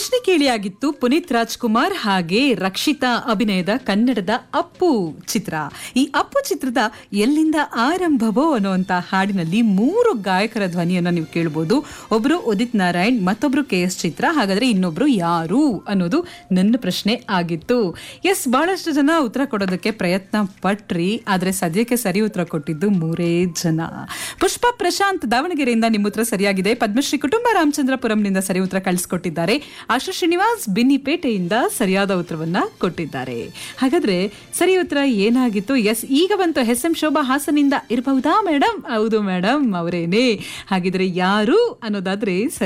ಪ್ರಶ್ನೆ ಕೇಳಿಯಾಗಿತ್ತು ಪುನೀತ್ ರಾಜ್ಕುಮಾರ್ ಹಾಗೆ ರಕ್ಷಿತಾ ಅಭಿನಯದ ಕನ್ನಡದ ಅಪ್ಪು ಚಿತ್ರ ಈ ಅಪ್ಪು ಚಿತ್ರದ ಎಲ್ಲಿಂದ ಆರಂಭವೋ ಅನ್ನುವಂತ ಹಾಡಿನಲ್ಲಿ ಮೂರು ಗಾಯಕರ ಧ್ವನಿಯನ್ನ ನೀವು ಕೇಳಬಹುದು ಒಬ್ರು ಉದಿತ್ ನಾರಾಯಣ್ ಮತ್ತೊಬ್ರು ಕೆ ಎಸ್ ಚಿತ್ರ ಹಾಗಾದ್ರೆ ಇನ್ನೊಬ್ರು ಯಾರು ಅನ್ನೋದು ನನ್ನ ಪ್ರಶ್ನೆ ಆಗಿತ್ತು ಎಸ್ ಬಹಳಷ್ಟು ಜನ ಉತ್ತರ ಕೊಡೋದಕ್ಕೆ ಪ್ರಯತ್ನ ಪಟ್ರಿ ಆದ್ರೆ ಸದ್ಯಕ್ಕೆ ಸರಿ ಉತ್ತರ ಕೊಟ್ಟಿದ್ದು ಮೂರೇ ಜನ ಪುಷ್ಪ ಪ್ರಶಾಂತ್ ದಾವಣಗೆರೆಯಿಂದ ನಿಮ್ಮ ಉತ್ತರ ಸರಿಯಾಗಿದೆ ಪದ್ಮಶ್ರೀ ಕುಟುಂಬ ರಾಮಚಂದ್ರಪುರಂನಿಂದ ಸರಿ ಉತ್ತರ ಕಳಿಸ್ಕೊಟ್ಟಿದ್ದಾರೆ ಆಶಾ ಶ್ರೀನಿವಾಸ್ ಬಿನ್ನಿಪೇಟೆಯಿಂದ ಸರಿಯಾದ ಉತ್ತರವನ್ನ ಕೊಟ್ಟಿದ್ದಾರೆ ಹಾಗಾದ್ರೆ ಸರಿ ಉತ್ತರ ಏನಾಗಿತ್ತು ಎಸ್ ಈಗ ಬಂತು ಎಸ್ ಎಂ ಶೋಭಾ ಹಾಸನಿಂದ ಇರಬಹುದಾ ಮೇಡಮ್ ಹೌದು ಮೇಡಮ್ ಅವರೇನೆ ಹಾಗಿದ್ರೆ ಯಾರು ಅನ್ನೋದಾದ್ರೆ ಸರಿ